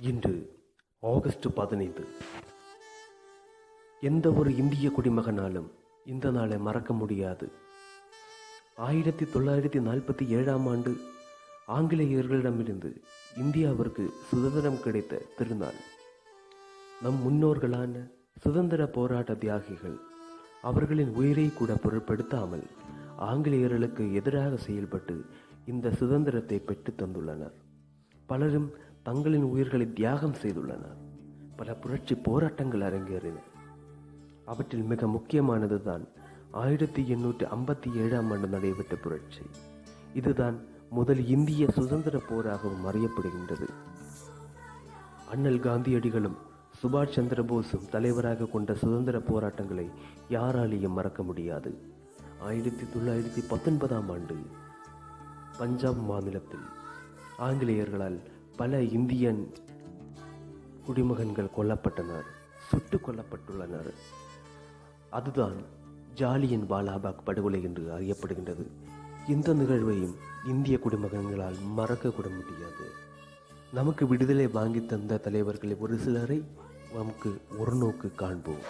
இன்று ஆகஸ்ட் பதினைந்து எந்த ஒரு இந்திய குடிமகனாலும் இந்த நாளை மறக்க முடியாது ஆயிரத்தி தொள்ளாயிரத்தி நாற்பத்தி ஏழாம் ஆண்டு ஆங்கிலேயர்களிடமிருந்து இந்தியாவிற்கு சுதந்திரம் கிடைத்த திருநாள் நம் முன்னோர்களான சுதந்திர போராட்ட தியாகிகள் அவர்களின் உயிரை கூட பொருட்படுத்தாமல் ஆங்கிலேயர்களுக்கு எதிராக செயல்பட்டு இந்த சுதந்திரத்தை பெற்றுத் தந்துள்ளனர் பலரும் தங்களின் உயிர்களை தியாகம் செய்துள்ளனர் பல புரட்சி போராட்டங்கள் அரங்கேறின அவற்றில் மிக முக்கியமானதுதான் ஆயிரத்தி எண்ணூற்றி ஐம்பத்தி ஏழாம் ஆண்டு நடைபெற்ற புரட்சி இதுதான் முதல் இந்திய சுதந்திர போராகவும் அறியப்படுகின்றது அண்ணல் காந்தியடிகளும் சுபாஷ் சந்திர போஸும் தலைவராக கொண்ட சுதந்திர போராட்டங்களை யாராலேயும் மறக்க முடியாது ஆயிரத்தி தொள்ளாயிரத்தி பத்தொன்பதாம் ஆண்டு பஞ்சாப் மாநிலத்தில் ஆங்கிலேயர்களால் பல இந்தியன் குடிமகன்கள் கொல்லப்பட்டனர் சுட்டுக் கொல்லப்பட்டுள்ளனர் அதுதான் ஜாலியன் வாலாபாக் படுகொலை என்று அறியப்படுகின்றது இந்த நிகழ்வையும் இந்திய குடிமகன்களால் மறக்க கூட முடியாது நமக்கு விடுதலை வாங்கி தந்த தலைவர்களை ஒரு சிலரை நமக்கு ஒரு நோக்கு காண்போம்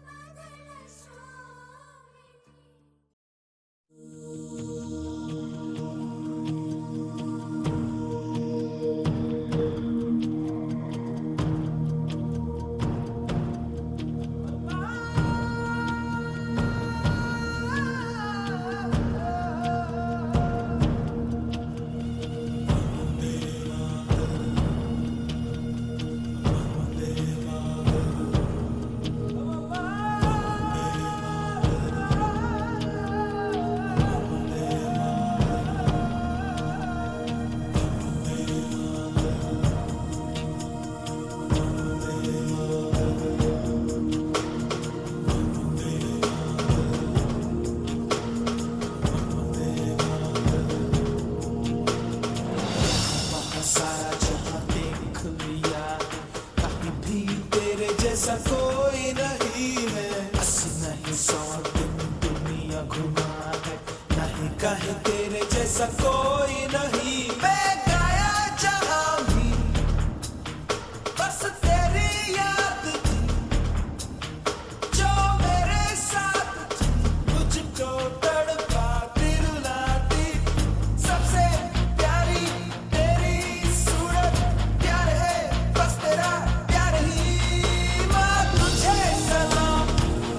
वहाँ सारा जहाँ देख लिया कहीं भी तेरे जैसा कोई नहीं है अस्सी नहीं सौ दिन दुनिया घुमा है नहीं कहीं तेरे जैसा कोई नहीं मैं गाया जहाँ भी बस तेरी याद थी जो मेरे साथ थी मुझको तड़पाती रुलाती सबसे प्यारी तेरी सूरत प्यार है बस तेरा प्यार ही माँ तुझे सलाम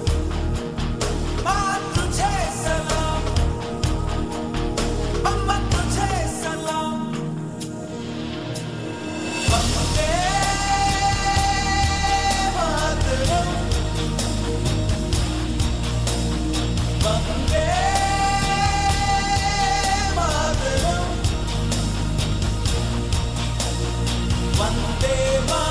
माँ तुझे सलाम अम्मा तुझे सलाम वंदे मातरम वंदे मातरम वंदे मातरम